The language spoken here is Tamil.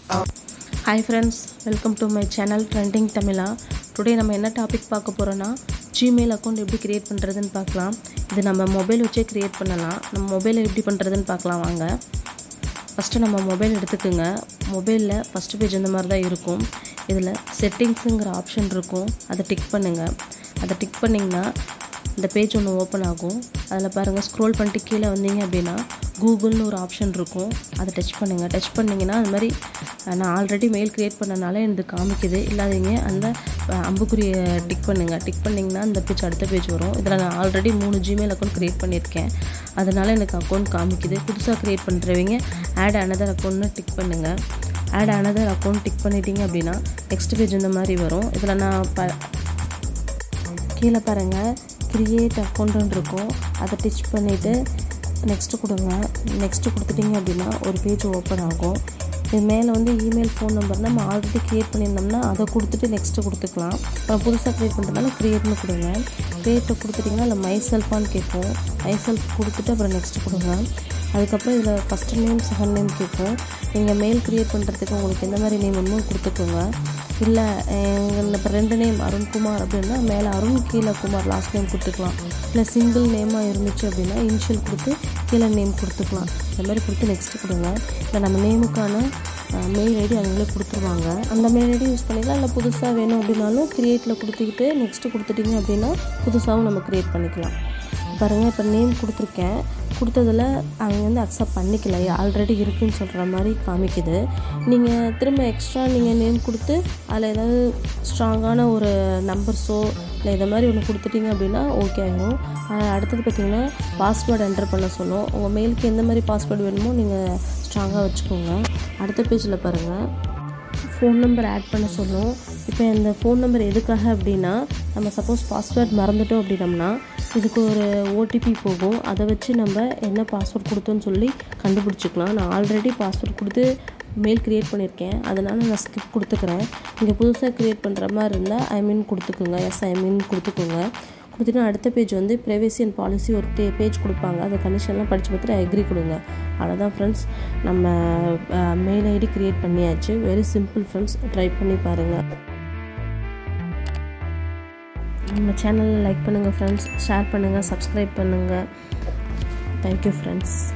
hi friends welcome to my channel trending Tamizha today நம்ம என்ன டாபிக் பார்க்க போகிறோன்னா ஜிமெயில் அக்கௌண்ட் எப்படி க்ரியேட் பண்ணுறதுன்னு பார்க்கலாம் இது நம்ம மொபைல் வச்சே க்ரியேட் பண்ணலாம் நம்ம மொபைலில் எப்படி பண்ணுறதுன்னு பார்க்கலாம் வாங்க ஃபஸ்ட்டு நம்ம மொபைல் எடுத்துக்கோங்க மொபைலில் ஃபஸ்ட்டு பேஜ் இந்த மாதிரி தான் இருக்கும் இதில் செட்டிங்ஸுங்கிற ஆப்ஷன் இருக்கும் அதை டிக் பண்ணுங்கள் அதை டிக் பண்ணிங்கன்னா இந்த பேஜ் ஒன்று ஓப்பன் ஆகும் அதில் பாருங்கள் ஸ்க்ரோல் பண்ணிட்டு கீழே வந்தீங்க அப்படின்னா கூகுள்னு ஒரு ஆப்ஷன் இருக்கும் அதை டச் பண்ணுங்கள் டச் பண்ணிங்கன்னா அது மாதிரி நான் ஆல்ரெடி மெயில் க்ரியேட் பண்ணனால எனக்கு காமிக்குது இல்லாதீங்க அந்த அஹ், அம்புக்குறியை டிக் பண்ணுங்கள் டிக் பண்ணிங்கன்னா இந்த பேஜ் அடுத்த பேஜ் வரும் இதில் நான் ஆல்ரெடி மூணு ஜிமெயில் அக்கௌண்ட் க்ரியேட் பண்ணியிருக்கேன் அதனால் எனக்கு அக்கௌண்ட் காமிக்குது புதுசாக க்ரியேட் பண்ணுறவங்க ஆட் அனதர் அக்கௌண்ட்னு டிக் பண்ணுங்கள் ஆட் அனதர் அக்கௌண்ட் டிக் பண்ணிட்டீங்க அப்படின்னா நெக்ஸ்ட் பேஜ் இந்த மாதிரி வரும் இதில் நான் ப கீழே பாருங்கள் க்ரியேட் அக்கௌண்ட்டுன்னு இருக்கும் அதை டிச் பண்ணிவிட்டு நெக்ஸ்ட்டு கொடுங்க நெக்ஸ்ட்டு கொடுத்துட்டிங்க அப்படின்னா ஒரு பேஜ் ஓப்பன் ஆகும் இது மேலே வந்து இமெயில் ஃபோன் நம்பர் நம்ம ஆல்ரெடி க்ரியேட் பண்ணியிருந்தோம்னா அதை கொடுத்துட்டு நெக்ஸ்ட்டு கொடுத்துக்கலாம் அப்புறம் புதுசாக க்ரியேட் பண்ணுறதுனால க்ரியேட்னு கொடுங்க க்ரியேட்டை கொடுத்துட்டிங்கன்னா இல்லை மை செல்ஃபான்னு கேட்கும் மை செல்ஃப் கொடுத்துட்டு அப்புறம் நெக்ஸ்ட்டு கொடுங்க அதுக்கப்புறம் இதில் ஃபஸ்ட்டு நேம் செகண்ட் நேம் கேட்கும் நீங்கள் மெயில் க்ரியேட் பண்ணுறதுக்கு உங்களுக்கு எந்த மாதிரி நேம் வேணுமோ கொடுத்துக்கோங்க இல்லை இப்போ ரெண்டு நேம் அருண்குமார் அப்படின்னா மேலே அருண் கீழே குமார் லாஸ்ட் நேம் கொடுத்துக்கலாம் இல்லை சிங்கிள் நேமாக இருந்துச்சு அப்படின்னா இனிஷியல் கொடுத்து கீழே நேம் கொடுத்துக்கலாம் இந்த மாதிரி கொடுத்து நெக்ஸ்ட்டு கொடுங்க இல்லை நம்ம நேமுக்கான மெயில் ஐடி அவங்களே கொடுத்துருவாங்க அந்த மெயில் ஐடி யூஸ் பண்ணிக்கலாம் இல்லை புதுசாக வேணும் அப்படின்னாலும் க்ரியேட்டில் கொடுத்துக்கிட்டு நெக்ஸ்ட்டு கொடுத்துட்டிங்க அப்படின்னா புதுசாகவும் நம்ம க்ரியேட் பண்ணிக்கலாம் பாருங்கள் இப்போ நேம் கொடுத்துருக்கேன் கொடுத்ததில் அவங்க வந்து அக்செப்ட் பண்ணிக்கல ஆல்ரெடி இருக்குன்னு சொல்கிற மாதிரி காமிக்குது நீங்கள் திரும்ப எக்ஸ்ட்ரா நீங்கள் நேம் கொடுத்து அதில் ஏதாவது ஸ்ட்ராங்கான ஒரு நம்பர்ஸோ இல்லை இதை மாதிரி ஒன்று கொடுத்துட்டீங்க அப்படின்னா ஓகே ஆகிடும் அடுத்தது பார்த்தீங்கன்னா பாஸ்வேர்டு என்டர் பண்ண சொல்லும் உங்கள் மெயிலுக்கு எந்த மாதிரி பாஸ்வேர்டு வேணுமோ நீங்கள் ஸ்ட்ராங்காக வச்சுக்கோங்க அடுத்த பேஜில் பாருங்கள் ஃபோன் நம்பர் ஆட் பண்ண சொல்லும் இப்போ இந்த ஃபோன் நம்பர் எதுக்காக அப்படின்னா நம்ம சப்போஸ் பாஸ்வேர்ட் மறந்துட்டோம் அப்படின்னம்னா இதுக்கு ஒரு ஓடிபி போகும் அதை வச்சு நம்ம என்ன பாஸ்வேர்ட் கொடுத்தோன்னு சொல்லி கண்டுபிடிச்சிக்கலாம் நான் ஆல்ரெடி பாஸ்வேர்ட் கொடுத்து மெயில் க்ரியேட் பண்ணியிருக்கேன் அதனால் நான் ஸ்கிப் கொடுத்துக்கிறேன் நீங்கள் புதுசாக க்ரியேட் பண்ணுற மாதிரி இருந்தால் ஐ மீன் கொடுத்துக்குங்க எஸ் ஐ மீன் கொடுத்துக்குங்க கொடுத்துட்டு அடுத்த பேஜ் வந்து ப்ரைவேசி அண்ட் பாலிசி ஒரு டே பேஜ் கொடுப்பாங்க அந்த கண்டிஷன்லாம் படித்து பார்த்துட்டு அக்ரி கொடுங்க அவ்வளோதான் ஃப்ரெண்ட்ஸ் நம்ம மெயில் ஐடி க்ரியேட் பண்ணியாச்சு வெரி சிம்பிள் ஃப்ரெண்ட்ஸ் ட்ரை பண்ணி பாருங்கள் நம்ம சேனலை லைக் பண்ணுங்கள் ஃப்ரெண்ட்ஸ் ஷேர் பண்ணுங்கள் சப்ஸ்கிரைப் பண்ணுங்கள் தேங்க்யூ ஃப்ரெண்ட்ஸ்